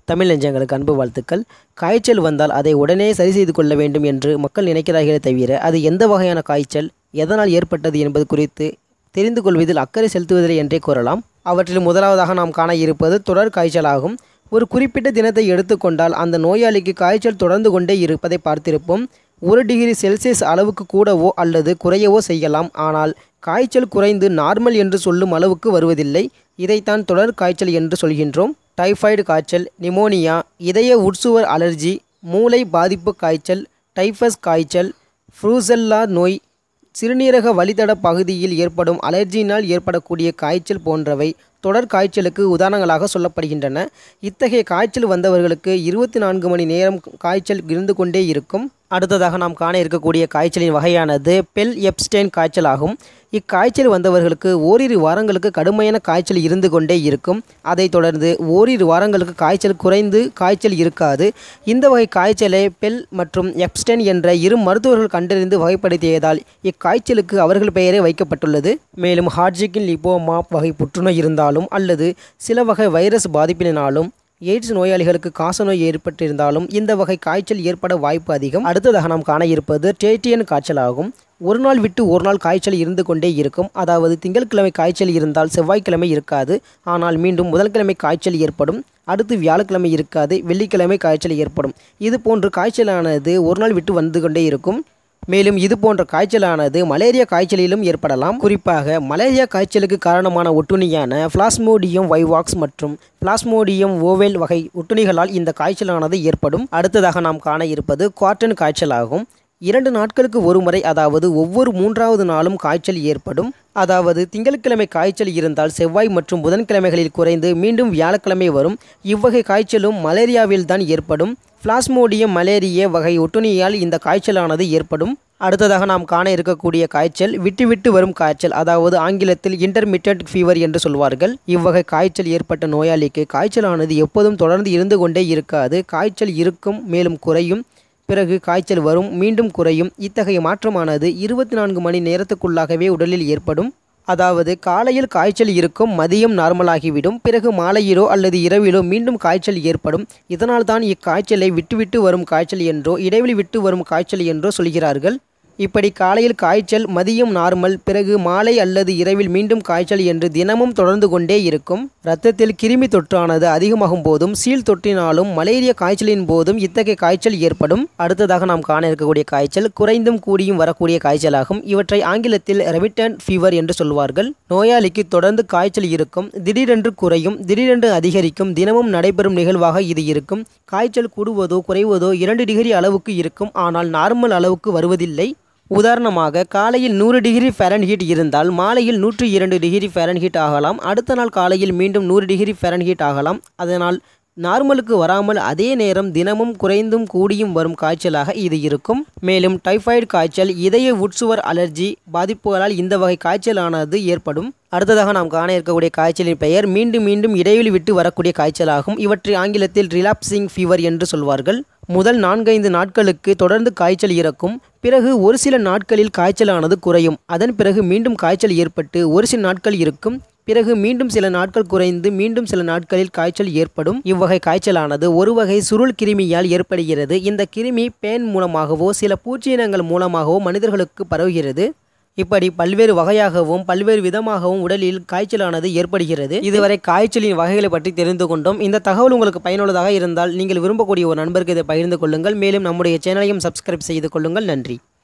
தமிழ் நெஞ்சங்களுக்கு அன்பு வாழ்த்துக்கள் காய்ச்சல் வந்தால் அதை உடனே சரி செய்து கொள்ள வேண்டும் என்று மக்கள் நினைக்கிறார்களே தவிர அது எந்த வகையான காய்ச்சல் எதனால் ஏற்பட்டது என்பது குறித்து தெரிந்து கொள்வதில் அக்கறை செலுத்துவதில்லை என்றே கூறலாம் அவற்றில் முதலாவதாக நாம் காண இருப்பது தொடர் காய்ச்சலாகும் ஒரு குறிப்பிட்ட தினத்தை எடுத்துக்கொண்டால் அந்த நோயாளிக்கு காய்ச்சல் தொடர்ந்து கொண்டே இருப்பதை பார்த்திருப்போம் ஒரு டிகிரி செல்சியஸ் அளவுக்கு கூடவோ அல்லது குறையவோ செய்யலாம் ஆனால் காய்ச்சல் குறைந்து நார்மல் என்று சொல்லும் அளவுக்கு வருவதில்லை இதைத்தான் தொடர் காய்ச்சல் என்று சொல்கின்றோம் டைஃபாய்டு காய்ச்சல் நிமோனியா இதய உட்சுவர் அலர்ஜி மூளை பாதிப்பு காய்ச்சல் டைஃபஸ் காய்ச்சல் ஃப்ரூசல்லா நோய் சிறுநீரக வழித்தட பகுதியில் ஏற்படும் அலர்ஜியினால் ஏற்படக்கூடிய காய்ச்சல் போன்றவை தொடர் காய்ச்சலுக்கு உதாரணங்களாக சொல்லப்படுகின்றன இத்தகைய காய்ச்சல் வந்தவர்களுக்கு இருபத்தி நான்கு மணி நேரம் காய்ச்சல் இருந்து கொண்டே இருக்கும் அடுத்ததாக நாம் காண இருக்கக்கூடிய காய்ச்சலின் வகையானது பெல் எப்ஸ்டேன் காய்ச்சல் ஆகும் இக்காய்ச்சல் வந்தவர்களுக்கு ஓரிரு வாரங்களுக்கு கடுமையான காய்ச்சல் இருந்து கொண்டே இருக்கும் அதைத் தொடர்ந்து ஓரிரு வாரங்களுக்கு காய்ச்சல் குறைந்து காய்ச்சல் இருக்காது இந்த வகை காய்ச்சலை பெல் மற்றும் எப்ஸ்டேன் என்ற இரு மருத்துவர்கள் கண்டறிந்து வகைப்படுத்தியதால் இக்காய்ச்சலுக்கு அவர்கள் பெயரே வைக்கப்பட்டுள்ளது மேலும் ஹார்ஜிக்கின் லிபோமா வகை புற்றுநோய் இருந்தாலும் அல்லது சில வகை வைரஸ் பாதிப்பினாலும் எய்ட்ஸ் நோயாளிகளுக்கு காசநோய் ஏற்பட்டிருந்தாலும் இந்த வகை காய்ச்சல் ஏற்பட வாய்ப்பு அதிகம் அடுத்ததாக நாம் காண இருப்பது டேட்டியன் காய்ச்சல் ஆகும் ஒரு நாள் விட்டு ஒரு நாள் காய்ச்சல் இருந்து கொண்டே இருக்கும் அதாவது திங்கட்கிழமை காய்ச்சல் இருந்தால் செவ்வாய்க்கிழமை இருக்காது ஆனால் மீண்டும் முதல்கிழமை காய்ச்சல் ஏற்படும் அடுத்து வியாழக்கிழமை இருக்காது வெள்ளிக்கிழமை காய்ச்சல் ஏற்படும் இது போன்று காய்ச்சலானது ஒரு நாள் விட்டு வந்து கொண்டே இருக்கும் மேலும் இது போன்ற காய்ச்சலானது மலேரியா காய்ச்சலிலும் ஏற்படலாம் குறிப்பாக மலேரியா காய்ச்சலுக்கு காரணமான ஒட்டுண்ணியான பிளாஸ்மோடியம் வைவாக்ஸ் மற்றும் பிளாஸ்மோடியம் ஓவெல் வகை ஒட்டுண்ணிகளால் இந்த காய்ச்சலானது ஏற்படும் அடுத்ததாக நாம் காண இருப்பது குவார்டன் காய்ச்சல் ஆகும் இரண்டு நாட்களுக்கு ஒரு முறை அதாவது ஒவ்வொரு மூன்றாவது நாளும் காய்ச்சல் ஏற்படும் அதாவது திங்கட்கிழமை காய்ச்சல் இருந்தால் செவ்வாய் மற்றும் புதன்கிழமைகளில் குறைந்து மீண்டும் வியாழக்கிழமை வரும் இவ்வகை காய்ச்சலும் மலேரியாவில் தான் ஏற்படும் பிளாஸ்மோடியம் மலேரிய வகை ஒட்டுண்ணியால் இந்த காய்ச்சலானது ஏற்படும் அடுத்ததாக நாம் காண இருக்கக்கூடிய காய்ச்சல் விட்டு விட்டு வரும் காய்ச்சல் அதாவது ஆங்கிலத்தில் இன்டர்மீடியட் ஃபீவர் என்று சொல்வார்கள் இவ்வகை காய்ச்சல் ஏற்பட்ட நோயாளிக்கு காய்ச்சலானது எப்போதும் தொடர்ந்து இருந்து கொண்டே இருக்காது காய்ச்சல் இருக்கும் மேலும் குறையும் பிறகு காய்ச்சல் வரும் மீண்டும் குறையும் இத்தகைய மாற்றமானது இருபத்தி நான்கு மணி நேரத்துக்குள்ளாகவே உடலில் ஏற்படும் அதாவது காலையில் காய்ச்சல் இருக்கும் மதியம் நார்மலாகிவிடும் பிறகு மாலையிலோ அல்லது இரவிலோ மீண்டும் காய்ச்சல் ஏற்படும் இதனால் தான் இக்காய்ச்சலை விட்டுவிட்டு வரும் காய்ச்சல் என்றோ இடைவெளி விட்டு வரும் காய்ச்சல் என்றோ சொல்கிறார்கள் இப்படி காலையில் காய்ச்சல் மதியம் நார்மல் பிறகு மாலை அல்லது இரவில் மீண்டும் காய்ச்சல் என்று தினமும் தொடர்ந்து கொண்டே இருக்கும் இரத்தத்தில் கிருமி தொற்றானது அதிகமாகும் போதும் சீல் தொற்றினாலும் மலேரியா காய்ச்சலின் போதும் இத்தகைய காய்ச்சல் ஏற்படும் அடுத்ததாக நாம் காண இருக்கக்கூடிய காய்ச்சல் குறைந்தும் கூடியும் வரக்கூடிய காய்ச்சலாகும் இவற்றை ஆங்கிலத்தில் ரெமிட்டன்ட் ஃபீவர் என்று சொல்வார்கள் நோயாளிக்கு தொடர்ந்து காய்ச்சல் இருக்கும் திடீரென்று குறையும் திடீரென்று அதிகரிக்கும் தினமும் நடைபெறும் நிகழ்வாக இது இருக்கும் காய்ச்சல் கூடுவதோ குறைவதோ இரண்டு டிகிரி அளவுக்கு இருக்கும் ஆனால் நார்மல் அளவுக்கு வருவதில்லை உதாரணமாக காலையில் நூறு டிகிரி ஃபேரன்ஹீட் இருந்தால் மாலையில் நூற்றி இரண்டு டிகிரி ஃபேரன்ஹீட் ஆகலாம் அடுத்த நாள் காலையில் மீண்டும் நூறு டிகிரி ஃபேரன்ஹீட் ஆகலாம் அதனால் நார்மலுக்கு வராமல் அதே நேரம் தினமும் குறைந்தும் கூடியும் வரும் காய்ச்சலாக இது இருக்கும் மேலும் டைஃபாய்டு காய்ச்சல் இதய உட்சுவர் அலர்ஜி பாதிப்புகளால் இந்த வகை காய்ச்சலானது ஏற்படும் அடுத்ததாக நாம் காண இருக்கக்கூடிய காய்ச்சலின் பெயர் மீண்டும் மீண்டும் இடைவெளி விட்டு வரக்கூடிய காய்ச்சலாகும் இவற்றை ஆங்கிலத்தில் ரிலாப்சிங் ஃபீவர் என்று சொல்வார்கள் முதல் நான்கைந்து நாட்களுக்கு தொடர்ந்து காய்ச்சல் இறக்கும் பிறகு ஒரு சில நாட்களில் காய்ச்சலானது குறையும் அதன் பிறகு மீண்டும் காய்ச்சல் ஏற்பட்டு ஒரு சில நாட்கள் இருக்கும் பிறகு மீண்டும் சில நாட்கள் குறைந்து மீண்டும் சில நாட்களில் காய்ச்சல் ஏற்படும் இவ்வகை காய்ச்சலானது ஒரு வகை சுருள் கிருமியால் ஏற்படுகிறது இந்த கிருமி பேன் மூலமாகவோ சில பூச்சியினங்கள் மூலமாகவோ மனிதர்களுக்கு பரவுகிறது இப்படி பல்வேறு வகையாகவும் பல்வேறு விதமாகவும் உடலில் காய்ச்சலானது ஏற்படுகிறது இதுவரை காய்ச்சலின் வகைகளை பற்றி தெரிந்து கொண்டோம் இந்த தகவல் உங்களுக்கு பயனுள்ளதாக இருந்தால் நீங்கள் விரும்பக்கூடிய ஒரு நண்பருக்கு இதை பகிர்ந்து கொள்ளுங்கள் மேலும் நம்முடைய சேனலையும் சப்ஸ்கிரைப் செய்து கொள்ளுங்கள் நன்றி